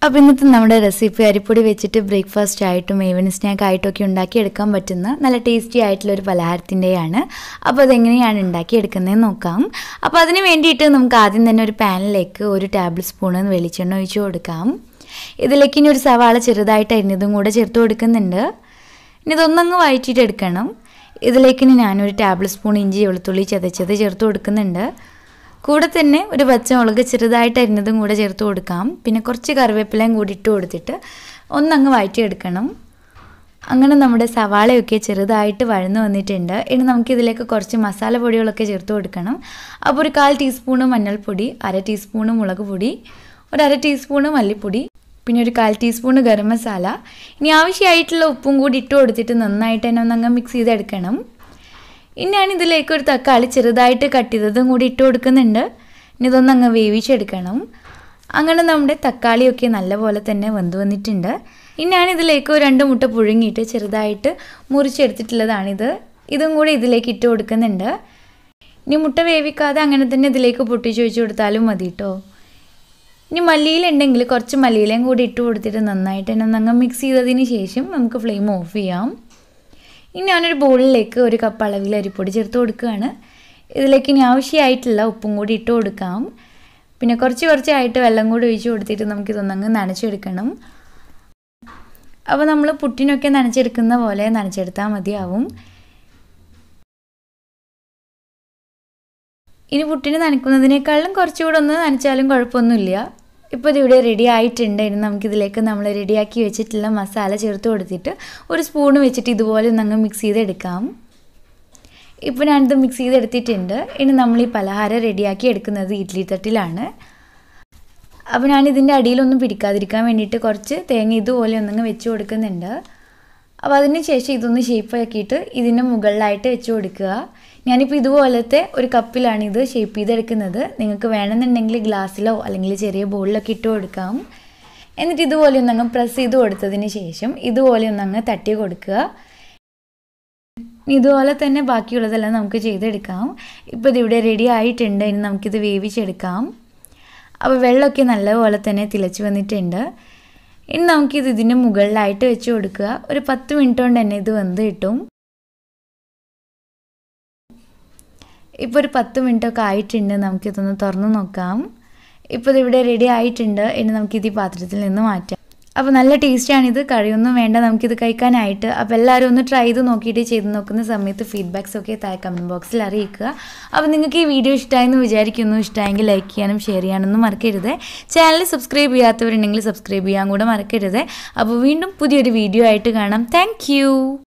അപ്പോൾ ഇന്നത്തെ നമ്മുടെ റെസിപ്പി അരിപ്പൊടി വെച്ചിട്ട് ബ്രേക്ക്ഫാസ്റ്റ് ആയിട്ടും ഈവനിങ് സ്നാക്ക് ആയിട്ടും ഒക്കെ ഉണ്ടാക്കിയെടുക്കാൻ പറ്റുന്ന നല്ല ടേസ്റ്റി ആയിട്ടുള്ള ഒരു പലഹാരത്തിൻ്റെയാണ് അപ്പോൾ അതെങ്ങനെയാണ് ഉണ്ടാക്കിയെടുക്കുന്നതെന്ന് നോക്കാം അപ്പോൾ അതിന് വേണ്ടിയിട്ട് നമുക്ക് ആദ്യം തന്നെ ഒരു പാനിലേക്ക് ഒരു ടേബിൾ സ്പൂൺ വെളിച്ചെണ്ണ ഒഴിച്ച് കൊടുക്കാം ഇതിലേക്ക് ഇനി ഒരു സവാള ചെറുതായിട്ട് അരിഞ്ഞതും കൂടെ ചേർത്ത് കൊടുക്കുന്നുണ്ട് ഇനി ഇതൊന്നങ്ങ് വഴറ്റിയിട്ട് എടുക്കണം ഇതിലേക്ക് ഇനി ഞാനൊരു ടേബിൾ സ്പൂൺ ഇഞ്ചി വെളുത്തുള്ളി ചതച്ചത് ചേർത്ത് കൊടുക്കുന്നുണ്ട് കൂടെ തന്നെ ഒരു പച്ചമുളക് ചെറുതായിട്ട് അരിഞ്ഞതും കൂടെ ചേർത്ത് കൊടുക്കാം പിന്നെ കുറച്ച് കറിവേപ്പിലയും കൂടി ഇട്ട് കൊടുത്തിട്ട് ഒന്നങ്ങ് വഴറ്റിയെടുക്കണം അങ്ങനെ നമ്മുടെ സവാളയൊക്കെ ചെറുതായിട്ട് വഴന്നു വന്നിട്ടുണ്ട് ഇനി നമുക്കിതിലേക്ക് കുറച്ച് മസാല പൊടികളൊക്കെ ചേർത്ത് കൊടുക്കണം അപ്പോൾ ഒരു കാൽ ടീസ്പൂണ് മഞ്ഞൾപ്പൊടി അര ടീസ്പൂണ് മുളക് പൊടി ഒരു അര ടീസ്പൂണ് മല്ലിപ്പൊടി പിന്നെ ഒരു കാൽ ടീസ്പൂണ് ഗരം മസാല ഇനി ആവശ്യമായിട്ടുള്ള ഉപ്പും കൂടി ഇട്ട് കൊടുത്തിട്ട് നന്നായിട്ട് തന്നെ ഒന്നങ്ങ് മിക്സ് ചെയ്തെടുക്കണം ഇനി ഞാൻ ഇതിലേക്ക് ഒരു തക്കാളി ചെറുതായിട്ട് കട്ട് ചെയ്തതും കൂടി ഇട്ട് കൊടുക്കുന്നുണ്ട് ഇനി ഇതൊന്നങ്ങ് വേവിച്ചെടുക്കണം അങ്ങനെ നമ്മുടെ തക്കാളിയൊക്കെ നല്ലപോലെ തന്നെ വെന്ത് വന്നിട്ടുണ്ട് ഇനി ഞാൻ ഇതിലേക്ക് ഒരു രണ്ട് മുട്ട പുഴുങ്ങിയിട്ട് ചെറുതായിട്ട് മുറിച്ചെടുത്തിട്ടുള്ളതാണിത് ഇതും കൂടി ഇതിലേക്ക് ഇട്ട് കൊടുക്കുന്നുണ്ട് ഇനി മുട്ട വേവിക്കാതെ അങ്ങനെ തന്നെ ഇതിലേക്ക് പൊട്ടിച്ച് വെച്ച് കൊടുത്താലും മതി കേട്ടോ ഇനി മല്ലിയിലുണ്ടെങ്കിൽ കുറച്ച് മല്ലിയിലയും കൂടി ഇട്ട് കൊടുത്തിട്ട് നന്നായിട്ട് തന്നെ ഒന്നങ്ങ് മിക്സ് ചെയ്തതിന് ശേഷം നമുക്ക് ഫ്ലെയിം ഓഫ് ചെയ്യാം ഇനി ഞാനൊരു ബൗളിലേക്ക് ഒരു കപ്പ് അളവിൽ അരിപ്പൊടി ചേർത്ത് കൊടുക്കുകയാണ് ഇതിലേക്ക് ഇനി ആവശ്യമായിട്ടുള്ള ഉപ്പും കൂടി ഇട്ട് കൊടുക്കാം പിന്നെ കുറച്ച് കുറച്ചായിട്ട് വെള്ളം കൂടി ഒഴിച്ച് കൊടുത്തിട്ട് നമുക്കിതൊന്നങ്ങ് നനച്ചെടുക്കണം അപ്പോൾ നമ്മൾ പുട്ടിനൊക്കെ നനച്ചെടുക്കുന്ന പോലെ നനച്ചെടുത്താൽ മതിയാവും ഇനി പുട്ടിന് നനയ്ക്കുന്നതിനേക്കാളും കുറച്ചുകൂടെ ഒന്ന് നനച്ചാലും കുഴപ്പമൊന്നുമില്ല ഇപ്പോൾ ഇതിവിടെ റെഡി ആയിട്ടുണ്ട് ഇനി നമുക്കിതിലേക്ക് നമ്മൾ റെഡിയാക്കി വെച്ചിട്ടുള്ള മസാല ചേർത്ത് കൊടുത്തിട്ട് ഒരു സ്പൂൺ വെച്ചിട്ട് ഇതുപോലെ ഒന്ന് അങ്ങ് മിക്സ് ചെയ്തെടുക്കാം ഇപ്പോൾ ഞാനിത് മിക്സ് ചെയ്തെടുത്തിട്ടുണ്ട് ഇനി നമ്മൾ ഈ പലഹാരം റെഡിയാക്കി എടുക്കുന്നത് ഇഡ്ഡലി തട്ടിലാണ് അപ്പോൾ ഞാൻ ഇതിൻ്റെ അടിയിലൊന്നും പിടിക്കാതിരിക്കാൻ വേണ്ടിയിട്ട് കുറച്ച് തേങ്ങ ഇതുപോലെ ഒന്നങ്ങ് വെച്ച് കൊടുക്കുന്നുണ്ട് അപ്പോൾ അതിന് ശേഷം ഇതൊന്ന് ഷേപ്പാക്കിയിട്ട് ഇതിൻ്റെ മുകളിലായിട്ട് വെച്ച് കൊടുക്കുക ഞാനിപ്പോൾ ഇതുപോലത്തെ ഒരു കപ്പിലാണ് ഇത് ഷേപ്പ് ചെയ്തെടുക്കുന്നത് നിങ്ങൾക്ക് വേണമെന്നുണ്ടെങ്കിൽ ഗ്ലാസ്സിലോ അല്ലെങ്കിൽ ചെറിയ ബോളിലൊക്കെ ഇട്ട് കൊടുക്കാം എന്നിട്ട് ഇതുപോലെ ഒന്നങ്ങ് പ്രസ് ചെയ്ത് കൊടുത്തതിന് ശേഷം ഇതുപോലെ ഒന്നങ്ങ് തട്ടി കൊടുക്കുക ഇതുപോലെ തന്നെ ബാക്കിയുള്ളതെല്ലാം നമുക്ക് ചെയ്തെടുക്കാം ഇപ്പോൾ ഇതിവിടെ റെഡി ആയിട്ടുണ്ട് ഇനി നമുക്കിത് വേവിച്ചെടുക്കാം അപ്പോൾ വെള്ളമൊക്കെ നല്ലപോലെ തന്നെ തിളച്ച് വന്നിട്ടുണ്ട് ഇനി നമുക്കിത് ഇതിൻ്റെ മുകളിലായിട്ട് വെച്ച് കൊടുക്കുക ഒരു പത്ത് മിനിറ്റ് കൊണ്ട് തന്നെ ഇത് വെന്ത് കിട്ടും ഇപ്പോൾ ഒരു പത്ത് മിനിറ്റൊക്കെ ആയിട്ടുണ്ട് നമുക്കിതൊന്ന് തുറന്ന് നോക്കാം ഇപ്പോൾ ഇതിവിടെ റെഡി ആയിട്ടുണ്ട് ഇനി നമുക്കിത് ഈ പാത്രത്തിൽ നിന്ന് മാറ്റാം അപ്പോൾ നല്ല ടേസ്റ്റാണിത് കഴിയൊന്നും വേണ്ട നമുക്കിത് കഴിക്കാനായിട്ട് അപ്പോൾ എല്ലാവരും ഒന്ന് ട്രൈ ചെയ്ത് നോക്കിയിട്ട് ചെയ്ത് നോക്കുന്ന സമയത്ത് ഫീഡ്ബാക്സ് ഒക്കെ താഴെ കമൻറ്റ് ബോക്സിൽ അറിയിക്കുക അപ്പോൾ നിങ്ങൾക്ക് ഈ വീഡിയോ ഇഷ്ടമായെന്ന് വിചാരിക്കുന്നു ഇഷ്ടമായെങ്കിൽ ലൈക്ക് ചെയ്യാനും ഷെയർ ചെയ്യാനൊന്നും മറക്കരുത് ചാനൽ സബ്സ്ക്രൈബ് ചെയ്യാത്തവരുണ്ടെങ്കിൽ സബ്സ്ക്രൈബ് ചെയ്യാൻ കൂടെ മറക്കരുത് അപ്പോൾ വീണ്ടും പുതിയൊരു വീഡിയോ ആയിട്ട് കാണാം താങ്ക്